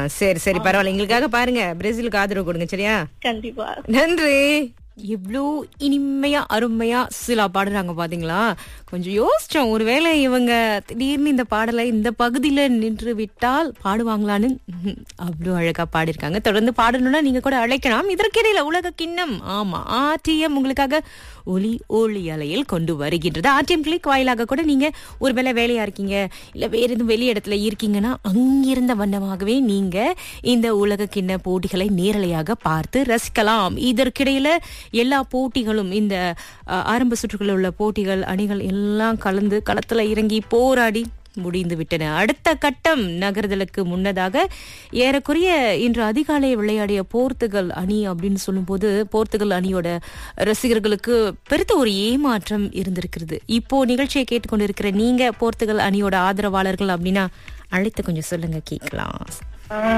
சரி சரி பரவாயில்ல எங்களுக்காக பாருங்க பிரேசிலுக்கு ஆதரவு கொடுங்க சரியா கண்டிப்பா நன்றி இவ்ளோ இனிமையா அருமையா சிலா பாடுறாங்க பாத்தீங்களா கொஞ்சம் யோசிச்சோம் ஒருவேளை இவங்க திடீர்னு இந்த பாடலை இந்த பகுதியில நின்று விட்டால் பாடுவாங்களான்னு ம்ஹும். அவ்வளோ அழகா பாடிருக்காங்க தொடர்ந்து பாடணும்னா நீங்க கூட அழைக்கலாம் இதற்கிடையில உலக கிண்ணம் ஆமா ஆர்டிஎம் உங்களுக்காக ஒலி ஒளி அலையில் கொண்டு வருகின்றது ஆர்டிஎம் கிளிக் வாயிலாக கூட நீங்க ஒருவேளை வேலையா இருக்கீங்க இல்ல வேற எதுவும் வெளி இடத்துல இருக்கீங்கன்னா அங்கிருந்த வண்ணமாகவே நீங்க இந்த உலக கிண்ண போட்டிகளை நேரலையாக பார்த்து ரசிக்கலாம் இதற்கிடையில எல்லா போட்டிகளும் இந்த அஹ், ஆரம்ப சுற்றுகளில் உள்ள போட்டிகள் அணிகள் எல்லாம் கலந்து களத்துல இறங்கி போராடி முடிந்து விட்டன அடுத்த கட்டம் நகர்தலுக்கு முன்னதாக ஏறக்குறைய இன்று அதிகாலை விளையாடிய போர்த்துகல் அணி அப்படின்னு சொல்லும்போது போர்த்துகல் அணியோட ரசிகர்களுக்கு பெருத்த ஒரு ஏமாற்றம் இருந்திருக்கிறது இப்போ நிகழ்ச்சியை கேட்டுக்கொண்டிருக்கிற நீங்க போர்த்துகல் அணியோட ஆதரவாளர்கள் அப்படின்னா அழைத்து கொஞ்சம் சொல்லுங்க கேட்கலாம்